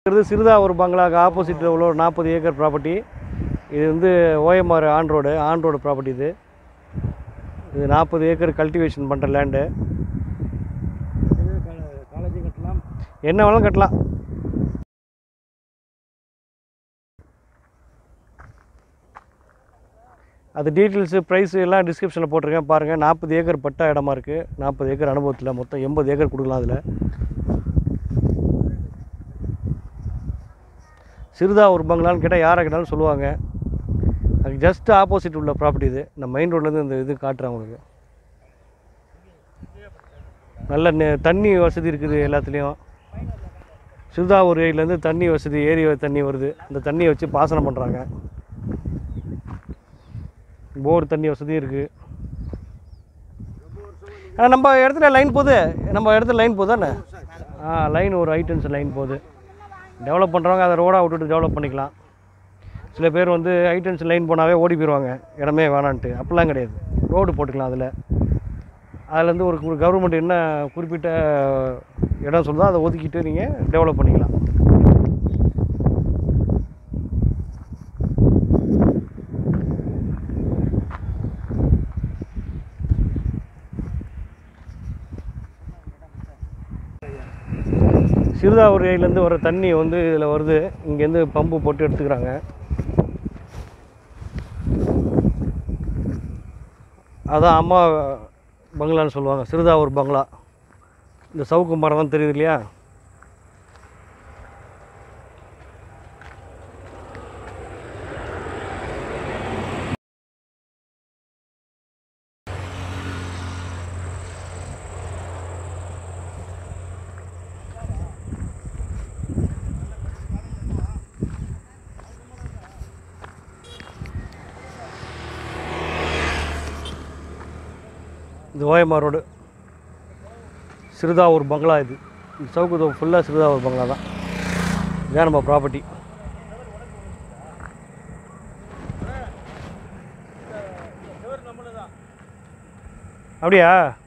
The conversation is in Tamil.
இது சிறுதாவூர் பங்களாக்கு ஆப்போசிட்டில் உள்ள ஒரு நாற்பது ஏக்கர் ப்ராப்பர்ட்டி இது வந்து OMR on road on road property இது இது நாற்பது ஏக்கர் கல்டிவேஷன் பண்ணுற லேண்டு காலேஜும் கட்டலாம் என்ன வேணாலும் கட்டலாம் அது டீட்டெயில்ஸு ப்ரைஸ் எல்லாம் டிஸ்கிரிப்ஷனில் போட்டிருக்கேன் பாருங்கள் நாற்பது ஏக்கர் பட்டா இடமா இருக்குது நாற்பது ஏக்கர் அனுபவத்தில் மொத்தம் எண்பது ஏக்கர் கொடுக்கலாம் அதில் சிறுதாவூர் பங்களான்னு கேட்டால் யாரை கேட்டாலும் சொல்லுவாங்க அதுக்கு ஜஸ்ட் ஆப்போசிட் உள்ள ப்ராப்பர்ட்டி இது இந்த மெயின் ரோட்லேருந்து இந்த இது காட்டுறேன் உங்களுக்கு நல்ல நெ- தண்ணி வசதி இருக்குது எல்லாத்துலேயும் சிறுதாவூர் ஏரியிலேருந்து தண்ணி வசதி ஏரி தண்ணி வருது அந்த தண்ணியை வச்சு பாசனம் பண்ணுறாங்க போர் தண்ணி வசதி இருக்குது ஆனால் நம்ம இடத்துல லைன் போகுது நம்ம இடத்துல லைன் போகுதானே ஆ லைன் ஒரு ஐட்டன்ஸ் லைன் போகுது டெவலப் பண்ணுறவங்க அதை ரோடாக விட்டுட்டு டெவலப் பண்ணிக்கலாம் சில பேர் வந்து ஐட்டன்ஸ் லைன் போனாவே ஓடி போயிடுவாங்க இடமே வேணான்ட்டு அப்படிலாம் கிடையாது ரோடு போட்டுக்கலாம் அதில் அதுலேருந்து ஒரு ஒரு கவர்மெண்ட் என்ன குறிப்பிட்ட இடம் சொல்லுதோ அதை ஒதுக்கிட்டு நீங்கள் டெவலப் பண்ணிக்கலாம் சிறுதாவூர் ஏரியிலேருந்து வர தண்ணி வந்து இதில் வருது இங்கேருந்து பம்பு போட்டு எடுத்துக்கிறாங்க அதான் அம்மா பங்களான்னு சொல்லுவாங்க சிறுதாவூர் பங்களா இந்த சவுக்கு மரம் தான் தெரியுது இல்லையா இது ஓஎம்ஆர் ரோடு சிறுதாவூர் பங்களா இது இந்த சவுக்கு ஃபுல்லாக சிறுதாவூர் பங்களா தான் இதான் நம்ம ப்ராப்பர்ட்டி அப்படியா